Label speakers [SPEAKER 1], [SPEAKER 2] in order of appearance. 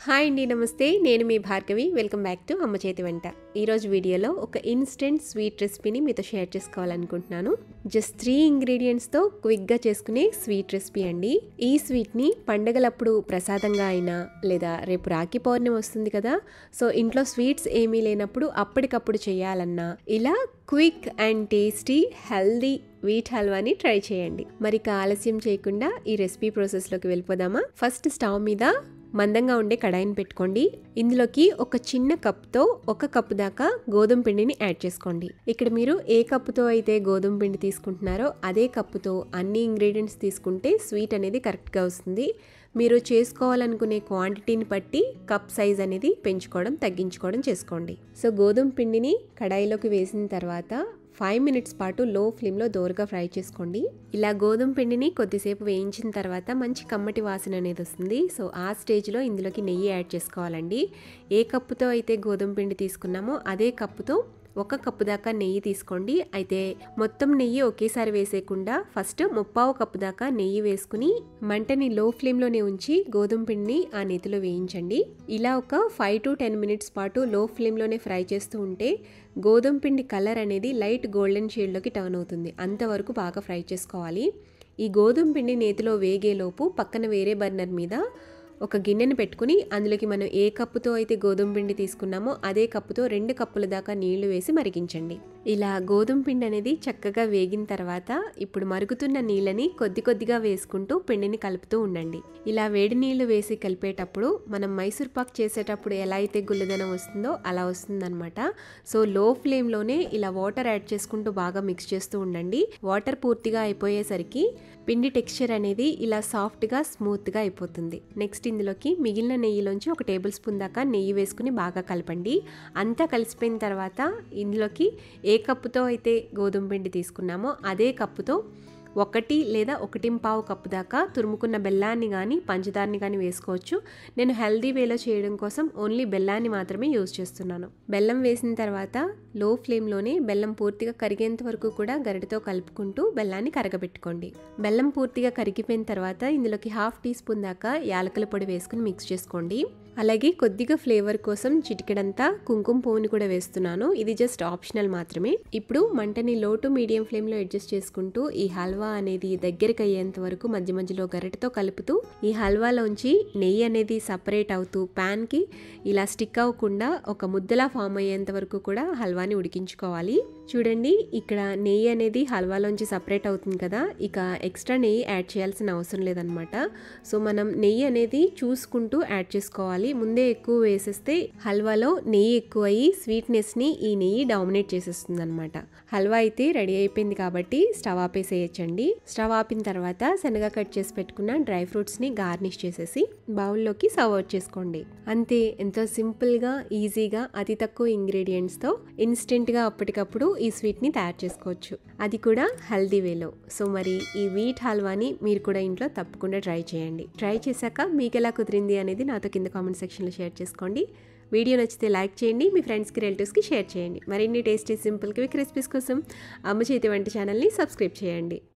[SPEAKER 1] hi అండి నమస్తే నేను మీ భార్గవి వెల్కమ్ బ్యాక్ టు అమ్మ చేతి వంట ఈరోజు వీడియోలో ఒక ఇన్స్టెంట్ స్వీట్ రెసిపీని మీతో షేర్ చేసుకోవాలనుకుంటున్నాను జస్ట్ త్రీ ఇంగ్రీడియంట్స్తో క్విక్గా చేసుకునే స్వీట్ రెసిపీ అండి ఈ స్వీట్ని పండగలప్పుడు ప్రసాదంగా అయినా లేదా రేపు రాఖీ పౌర్ణమి వస్తుంది కదా సో ఇంట్లో స్వీట్స్ ఏమీ లేనప్పుడు అప్పటికప్పుడు చేయాలన్నా ఇలా quick and tasty healthy wheat హల్వాని ట్రై చేయండి మరి ఇక ఆలస్యం చేయకుండా ఈ రెసిపీ ప్రాసెస్లోకి వెళ్ళిపోదామా ఫస్ట్ స్టవ్ మీద మందంగా ఉండే కడాయిని పెట్టుకోండి ఇందులోకి ఒక చిన్న కప్తో ఒక కప్పు దాకా గోధుమ పిండిని యాడ్ చేసుకోండి ఇక్కడ మీరు ఏ కప్పుతో అయితే గోధుమ పిండి తీసుకుంటున్నారో అదే కప్పుతో అన్ని ఇంగ్రీడియంట్స్ తీసుకుంటే స్వీట్ అనేది కరెక్ట్గా వస్తుంది మీరు చేసుకోవాలనుకునే క్వాంటిటీని బట్టి కప్ సైజ్ అనేది పెంచుకోవడం తగ్గించుకోవడం చేసుకోండి సో గోధుమ పిండిని కడాయిలోకి వేసిన తర్వాత ఫైవ్ మినిట్స్ పాటు లో ఫ్లేమ్లో దోరగా ఫ్రై చేసుకోండి ఇలా గోధుమ పిండిని కొద్దిసేపు వేయించిన తర్వాత మంచి కమ్మటి వాసన అనేది వస్తుంది సో ఆ స్టేజ్లో ఇందులోకి నెయ్యి యాడ్ చేసుకోవాలండి ఏ కప్పుతో అయితే గోధుమ పిండి తీసుకున్నామో అదే కప్పుతో ఒక కప్పు దాకా నెయ్యి తీసుకోండి అయితే మొత్తం నెయ్యి ఒకేసారి వేసేయకుండా ఫస్ట్ ముప్పావు కప్పు దాకా నెయ్యి వేసుకుని మంటని లో ఫ్లేమ్లోనే ఉంచి గోధుమ పిండిని ఆ నెయ్యిలో వేయించండి ఇలా ఒక ఫైవ్ టు టెన్ మినిట్స్ పాటు లో ఫ్లేమ్లోనే ఫ్రై చేస్తూ ఉంటే గోధుమ పిండి కలర్ అనేది లైట్ గోల్డెన్ షేడ్లోకి టర్న్ అవుతుంది అంతవరకు బాగా ఫ్రై చేసుకోవాలి ఈ గోధుమ పిండి నేతిలో వేగేలోపు పక్కన వేరే బర్నర్ మీద ఒక గిన్నెను పెట్టుకుని అందులోకి మనం ఏ కప్పుతో అయితే గోధుమ పిండి తీసుకున్నామో అదే కప్పుతో రెండు కప్పుల దాకా నీళ్లు వేసి మరిగించండి ఇలా గోధుమ పిండి అనేది చక్కగా వేగిన తర్వాత ఇప్పుడు మరుగుతున్న నీళ్ళని కొద్ది కొద్దిగా వేసుకుంటూ పిండిని కలుపుతూ ఉండండి ఇలా వేడి నీళ్లు వేసి కలిపేటప్పుడు మనం మైసూర్ పాక్ చేసేటప్పుడు ఎలా అయితే గుల్లదనం వస్తుందో అలా వస్తుందన్నమాట సో లో ఫ్లేమ్లోనే ఇలా వాటర్ యాడ్ చేసుకుంటూ బాగా మిక్స్ చేస్తూ ఉండండి వాటర్ పూర్తిగా అయిపోయేసరికి పిండి టెక్స్చర్ అనేది ఇలా సాఫ్ట్గా స్మూత్గా అయిపోతుంది నెక్స్ట్ ఇందులోకి మిగిలిన నెయ్యిలోంచి ఒక టేబుల్ స్పూన్ దాకా నెయ్యి వేసుకుని బాగా కలపండి అంతా కలిసిపోయిన తర్వాత ఇందులోకి ఏ కప్పుతో అయితే గోధుమ పిండి తీసుకున్నామో అదే కప్పుతో ఒకటి లేదా ఒకటి పావు కప్పు దాకా తురుముకున్న బెల్లాన్ని కానీ పంచదారని కానీ వేసుకోవచ్చు నేను హెల్దీ వేలో చేయడం కోసం ఓన్లీ బెల్లాన్ని మాత్రమే యూజ్ చేస్తున్నాను బెల్లం వేసిన తర్వాత లో ఫ్లేమ్లోనే బెల్లం పూర్తిగా కరిగేంత వరకు కూడా గరిటతో కలుపుకుంటూ బెల్లాన్ని కరగబెట్టుకోండి బెల్లం పూర్తిగా కరిగిపోయిన తర్వాత ఇందులోకి హాఫ్ టీ స్పూన్ దాకా యాలకుల పొడి వేసుకుని మిక్స్ చేసుకోండి అలాగే కొద్దిగా ఫ్లేవర్ కోసం చిటికెడంతా కుంకుమ పువ్వుని కూడా వేస్తున్నాను ఇది జస్ట్ ఆప్షనల్ మాత్రమే ఇప్పుడు మంటని లో టు మీడియం ఫ్లేమ్లో అడ్జస్ట్ చేసుకుంటూ ఈ హల్వా అనేది దగ్గరికి అయ్యేంత వరకు మధ్య మధ్యలో గరిటతో కలుపుతూ ఈ హల్వాలోంచి నెయ్యి అనేది సపరేట్ అవుతూ ప్యాన్కి ఇలా స్టిక్ అవ్వకుండా ఒక ముద్దలా ఫామ్ అయ్యేంత వరకు కూడా హల్వాని ఉడికించుకోవాలి చూడండి ఇక్కడ నెయ్యి అనేది హల్వాలోంచి సపరేట్ అవుతుంది కదా ఇక ఎక్స్ట్రా నెయ్యి యాడ్ చేయాల్సిన అవసరం లేదనమాట సో మనం నెయ్యి అనేది చూసుకుంటూ యాడ్ చేసుకోవాలి ముందే ఎక్కువ వేసేస్తే హల్వాలో నెయ్యి ఎక్కువ అయ్యి స్వీట్నెస్ని ఈ నెయ్యి డామినేట్ చేసేస్తుంది అనమాట హల్వా అయితే రెడీ అయిపోయింది కాబట్టి స్టవ్ ఆపేసేయచ్చండి స్టవ్ ఆపిన తర్వాత శనగ కట్ చేసి పెట్టుకున్న డ్రై ఫ్రూట్స్ని గార్నిష్ చేసేసి బౌల్లోకి సర్వ్ అవుట్ చేసుకోండి అంతే ఎంతో సింపుల్గా ఈజీగా అతి తక్కువ ఇంగ్రీడియంట్స్తో ఇన్స్టెంట్గా అప్పటికప్పుడు ఈ స్వీట్ని తయారు చేసుకోవచ్చు అది కూడా హెల్దీ వేలో సో మరి ఈ వీట్ హల్వాని మీరు కూడా ఇంట్లో తప్పకుండా ట్రై చేయండి ట్రై చేశాక మీకు ఎలా కుదిరింది అనేది నాతో కింద కామెంట్ సెక్షన్లో షేర్ చేసుకోండి వీడియో నచ్చితే లైక్ చేయండి మీ ఫ్రెండ్స్కి రిలేటివ్స్కి షేర్ చేయండి మరిన్ని టేస్టీ సింపుల్ క్విక్ రెసిపీస్ కోసం అమ్మ చేతి వంట ఛానల్ని సబ్స్క్రైబ్ చేయండి